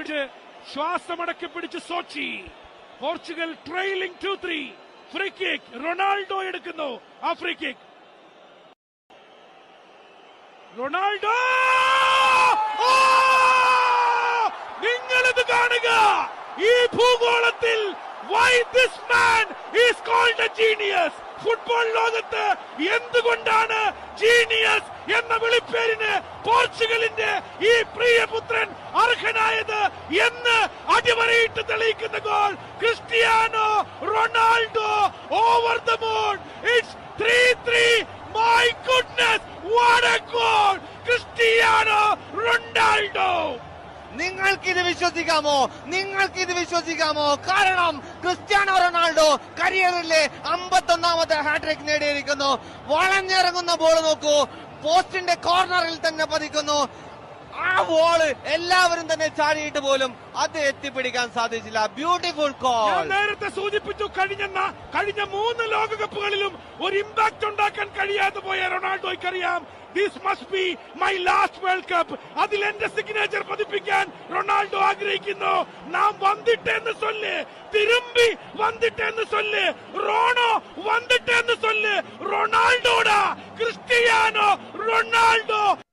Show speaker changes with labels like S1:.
S1: പിടിച്ച് ശ്വാസമടക്കി പിടിച്ച് Sochi Portugal trailing two three free kick Ronaldo എടുക്കുന്നു ആ ഫ്രീ കിക്ക് റൊണാൾഡോ നിങ്ങളിത് കാണുക ഈ ഭൂഗോളത്തിൽ why this man is called a genius football ലോകത്ത് എന്തുകൊണ്ടാണ് ജീനിയസ് എന്ന വിളിപ്പേരിന് പോർച്ചുഗലിന്റെ ഈ പ്രിയപുത്രൻ അർഹനായത് എന്ന് അടിവരയിട്ട് തെളിയിക്കുന്ന goal Cristiano Ronaldo over the moon it's three three my goodness what a goal Cristiano Ronaldo
S2: നിങ്ങൾക്കിത് വിശ്വസിക്കാമോ നിങ്ങൾക്കിത് വിശ്വസിക്കാമോ കാരണം ക്രിസ്ത്യാനോ റൊണാൾഡോ കരിയറിലെ അമ്പത്തൊന്നാമത്തെ ഹാട്രിക് നേടിയിരിക്കുന്നു വളഞ്ഞിറങ്ങുന്ന ബോൾ നോക്കൂ പോസ്റ്റിന്റെ കോർണറിൽ തന്നെ പതിക്കുന്നു ആ ബോള് എല്ലാവരും തന്നെ ചാടിയിട്ട് പോലും അത് എത്തിപ്പിടിക്കാൻ സാധിച്ചില്ല ബ്യൂട്ടിഫുൾ
S1: ഞാൻ
S2: കോൾ
S1: നേരത്തെ സൂചിപ്പിച്ചു കഴിഞ്ഞ ന- കഴിഞ്ഞ മൂന്ന് ലോകകപ്പുകളിലും ഒരു ഇമ്പാക്ട് ഉണ്ടാക്കാൻ കഴിയാതെ പോയ റൊണാൾഡോയ്ക്ക് അറിയാം this must be my last world cup അതിൽ എന്റെ സിഗ്നേച്ചർ പതിപ്പിക്കാൻ റൊണാൾഡോ ആഗ്രഹിക്കുന്നു നാം വന്നിട്ടെന്ന് സൊല്ല് തിരുമ്പി വന്നിട്ടെന്ന് സൊല്ല് റോണോ വന്നിട്ടെന്ന് സൊല്ല് റൊണാൾഡോടാ ക്രിസ്റ്റിയാനോ റൊണാൾഡോ